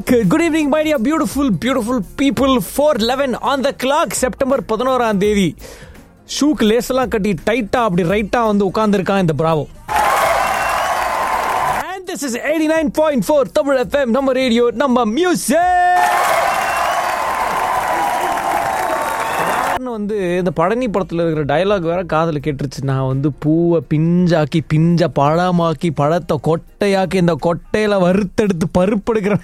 Good evening my dear beautiful beautiful people four eleven on the clock செப்டம்பர் பதினோராம் தேதி ஷூக்கு லேசெல்லாம் கட்டி டைட்டா அப்படி ரைட்டா வந்து உட்கார்ந்துருக்கான் இந்த bravo and this is eighty nine point four Tamil FM நம்ம ரேடியோ நம்ம மியூசிக் வந்து இந்த பழனி படத்தில் இருக்கிற டயலாக் வேற காதில் கேட்டுருச்சு நான் வந்து பூவை பிஞ்சாக்கி பிஞ்ச பழமாக்கி பழத்தை கொட்டையாக்கி இந்த கொட்டையில வறுத்தெடுத்து பருப்பு எடுக்கிறேன்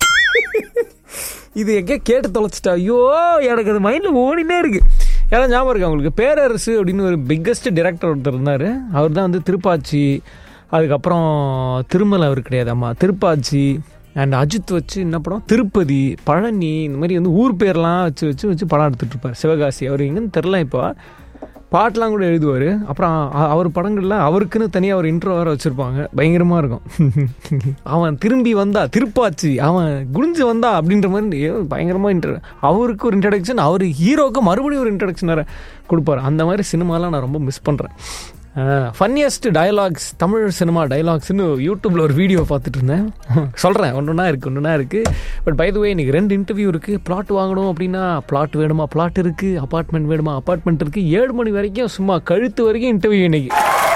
இது எங்கே கேட்டு தொலைச்சிட்டா ஐயோ எனக்கு அது மைண்டில் ஓடினே இருக்கு ஏன்னா ஞாபகம் இருக்கு அவங்களுக்கு பேரரசு அப்படின்னு ஒரு பிக்கஸ்ட் டிரெக்டர் ஒருத்தர் இருந்தார் அவர் தான் வந்து திருப்பாச்சி அதுக்கப்புறம் திருமலை அவர் கிடையாது அம்மா திருப்பாச்சி அண்ட் அஜித் வச்சு என்ன படம் திருப்பதி பழனி இந்த மாதிரி வந்து ஊர் பேர்லாம் வச்சு வச்சு வச்சு படம் எடுத்துட்டு இருப்பார் சிவகாசி அவர் எங்கன்னு தெரில இப்போ பாட்டெலாம் கூட எழுதுவார் அப்புறம் அ- அவர் படங்களில் அவருக்குன்னு தனியாக ஒரு இன்ட்ரோ வேறு வச்சுருப்பாங்க பயங்கரமாக இருக்கும் அவன் திரும்பி வந்தா திருப்பாச்சி அவன் குடிஞ்சு வந்தா அப்படின்ற மாதிரி ஏதோ பயங்கரமாக இன்ட்ர அவருக்கு ஒரு இன்ட்ரடக்ஷன் அவர் ஹீரோக்கு மறுபடியும் ஒரு இன்ட்ரடக்ஷன் வேறு கொடுப்பாரு அந்த மாதிரி சினிமாலாம் நான் ரொம்ப மிஸ் பண்ணுறேன் ஃபன்னியஸ்ட் டயலாக்ஸ் தமிழ் சினிமா டயலாக்ஸ்னு யூடியூப்பில் ஒரு வீடியோ பார்த்துட்டு இருந்தேன் சொல்கிறேன் ஒன்றுனா இருக்குது ஒன்றுனா இருக்குது பட் பை த வே இன்னைக்கு ரெண்டு இன்டர்வியூ இருக்குது பிளாட் வாங்கணும் அப்படின்னா பிளாட் வேணுமா பிளாட் இருக்குது அப்பார்ட்மெண்ட் வேணுமா அப்பார்ட்மெண்ட் இருக்குது ஏழு மணி வரைக்கும் சும்மா கழுத்து வரைக்கும் இன்டர்வியூ இன்னைக்கு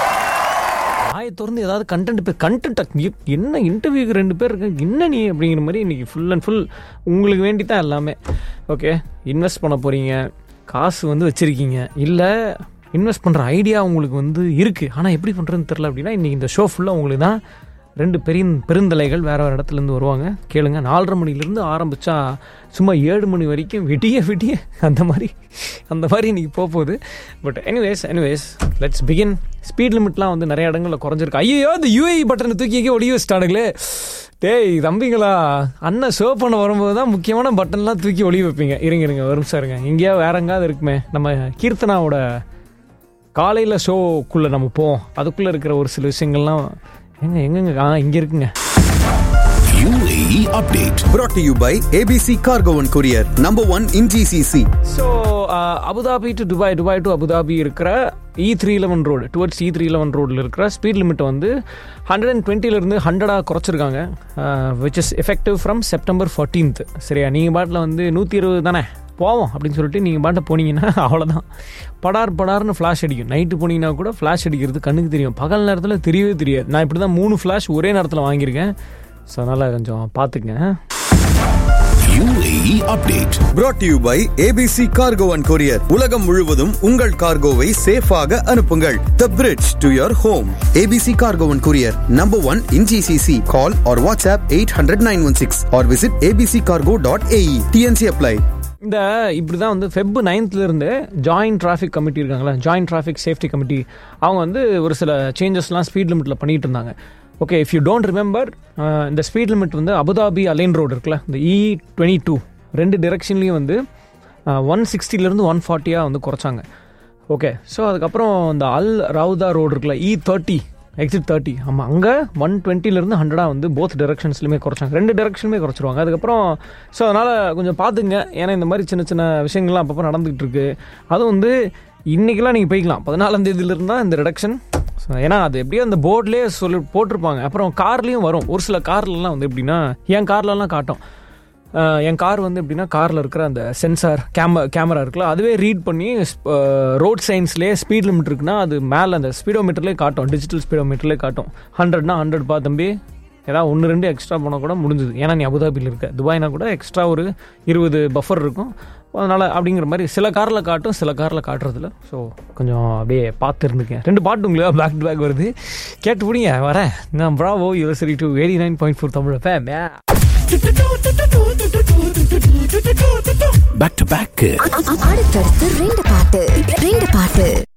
ஆயை திறந்து ஏதாவது கண்டென்ட் இப்போ கண்டென்ட் என்ன இன்டர்வியூக்கு ரெண்டு பேர் இருக்காங்க என்ன நீ அப்படிங்கிற மாதிரி இன்னைக்கு ஃபுல் அண்ட் ஃபுல் உங்களுக்கு வேண்டி தான் எல்லாமே ஓகே இன்வெஸ்ட் பண்ண போகிறீங்க காசு வந்து வச்சுருக்கீங்க இல்லை இன்வெஸ்ட் பண்ணுற ஐடியா உங்களுக்கு வந்து இருக்குது ஆனால் எப்படி பண்ணுறதுன்னு தெரில அப்படின்னா இன்றைக்கி இந்த ஷோ ஃபுல்லாக உங்களுக்கு தான் ரெண்டு பெரிய பெருந்தலைகள் வேறு வேறு இடத்துலேருந்து வருவாங்க கேளுங்க நாலரை மணிலேருந்து ஆரம்பித்தா சும்மா ஏழு மணி வரைக்கும் விடிய விடிய அந்த மாதிரி அந்த மாதிரி இன்னைக்கு போக போகுது but anyways anyways let's begin speed லிமிட்லாம் வந்து நிறைய இடங்களில் குறைஞ்சிருக்கு ஐயோ இந்த யூஏஇ பட்டனை தூக்கி ஒளிய வச்சிட்டானுங்களே டேய் தம்பிங்களா அண்ணன் ஷோ பண்ண வரும்போது தான் முக்கியமான பட்டன்லாம் தூக்கி ஒளிய வைப்பீங்க இருங்க இருங்க வரும் சாருங்க எங்கேயா வேற எங்காவது இருக்குமே நம்ம கீர்த்தனாவோட காலையில் ஷோக்குள்ளே நம்ம போவோம் அதுக்குள்ளே இருக்கிற ஒரு சில விஷயங்கள்லாம் எங்க எங்கங்க ஆ இங்கே இருக்குங்க UAE update. brought to you by ABC Cargo and Courier, number one in GCC. So Abu Dhabi to Dubai Dubai to Abu Dhabi இருக்கிற E three eleven road towards E three eleven ரோடில் இருக்கிற ஸ்பீட் லிமிட் வந்து hundred and டுவெண்ட்டிலேருந்து ஹண்ட்ரடாக குறைச்சிருக்காங்க which is effective from September fourteenth சரியா நீங்கள் பாட்டில் வந்து நூற்றி இருபது தானே போவோம் அப்படின்னு சொல்லிட்டு நீங்கள் பாட்டை போனீங்கன்னா அவ்வளோதான் படார் படார்னு ஃப்ளாஷ் அடிக்கும் நைட்டு போனீங்கன்னா கூட ஃப்ளாஷ் அடிக்கிறது கண்ணுக்கு தெரியும் பகல் நேரத்தில் தெரியவே தெரியாது நான் இப்படி தான் மூணு ஃப்ளாஷ் ஒரே நேரத்தில் வாங்கியிருக்கேன் ஸோ அதனால் கொஞ்சம் பார்த்துக்கங்க UAE update. brought to you by ABC Cargo and Courier. உலகம் முழுவதும் உங்கள் கார்கோவை சேஃபாக அனுப்புங்கள் The bridge to your home. ABC Cargo and Courier, number one in GCC. Call or WhatsApp 800-916 or visit abccargo.ae. TNC apply. இந்த இப்படி தான் வந்து Feb நைன்த்லேருந்து ஜாயின்ட் டிராஃபிக் கமிட்டி இருக்காங்களா ஜாயின்ட் டிராஃபிக் சேஃப்டி கமிட்டி அவங்க வந்து ஒரு சில சேஞ்சஸ்லாம் ஸ்பீட் லிமிட்டில் பண்ணிட்டு இருந்தாங்க okay if you don't remember இந்த ஸ்பீட் லிமிட் வந்து அபுதாபி அலைன் ரோடு இருக்குல்ல இந்த இ டுவெண்ட்டி டூ ரெண்டு டிரெக்ஷன்லேயும் வந்து ஒன் சிக்ஸ்டிலேருந்து ஒன் ஃபார்ட்டியாக வந்து குறைச்சாங்க ஓகே ஸோ அதுக்கப்புறம் இந்த அல் ரவுதா ரோடு இருக்குல்ல இ தேர்ட்டி எக்ஸிட் தேர்ட்டி ஆமாம் அங்கே ஒன் டுவெண்ட்டிலேருந்து ஹண்ட்ரடாக வந்து போத் டெரெக்ஷன்ஸ்லையுமே குறைச்சாங்க ரெண்டு டெரெக்ஷனுமே குறைச்சிருவாங்க அதுக்கப்புறம் ஸோ அதனால் கொஞ்சம் பார்த்துங்க ஏன்னா இந்த மாதிரி சின்ன சின்ன விஷயங்கள்லாம் அப்பப்போ நடந்துகிட்டு இருக்கு அதுவும் வந்து இன்றைக்கெல்லாம் நீங்கள் போய்க்கலாம் பதினாலாம் தேதியிலிருந்து தான் இந்த ரிடக்ஷன் ஸோ ஏன்னா அது எப்படியோ அந்த போர்ட்லேயே சொல்லி போட்டிருப்பாங்க அப்புறம் கார்லேயும் வரும் ஒரு சில கார்லலாம் வந்து எப்படின்னா என் கார்லலாம் காட்டும் அஹ் என் கார் வந்து எப்படின்னா காரில் இருக்கிற அந்த சென்சார் கேம கேமரா இருக்குல்ல அதுவே ரீட் பண்ணி ரோட் சைன்ஸ்லேயே ஸ்பீட் லிமிட் இருக்குன்னா அது மேலே அந்த ஸ்பீடோமீட்டர்லேயே காட்டும் டிஜிட்டல் ஸ்பீடோமீட்டர்லேயே காட்டும் ஹண்ட்ரட்னா ஹண்ட்ரட் பா தம்பி ஏதாவது ஒன்று ரெண்டு எக்ஸ்ட்ரா போனால் கூட முடிஞ்சுது ஏன்னா நீ அபுதாபியில் இருக்க துபாய்னா கூட எக்ஸ்ட்ரா ஒரு இருபது பஃபர் இருக்கும் அதனால் அப்படிங்கிற மாதிரி சில காரில் காட்டும் சில காரில் காட்டுறதில்ல ஸோ கொஞ்சம் அப்படியே பார்த்து இருந்துக்கேன் ரெண்டு பாட்டு உங்களுக்கு பேக் டு பேக் வருது கேட்டு பிடிங்க வரேன் நான் bravo university two eighty nine point four Tamil fame Back to back. அடுத்தடுத்து ரெண்டு பாட்டு ரெண்டு பாட்டு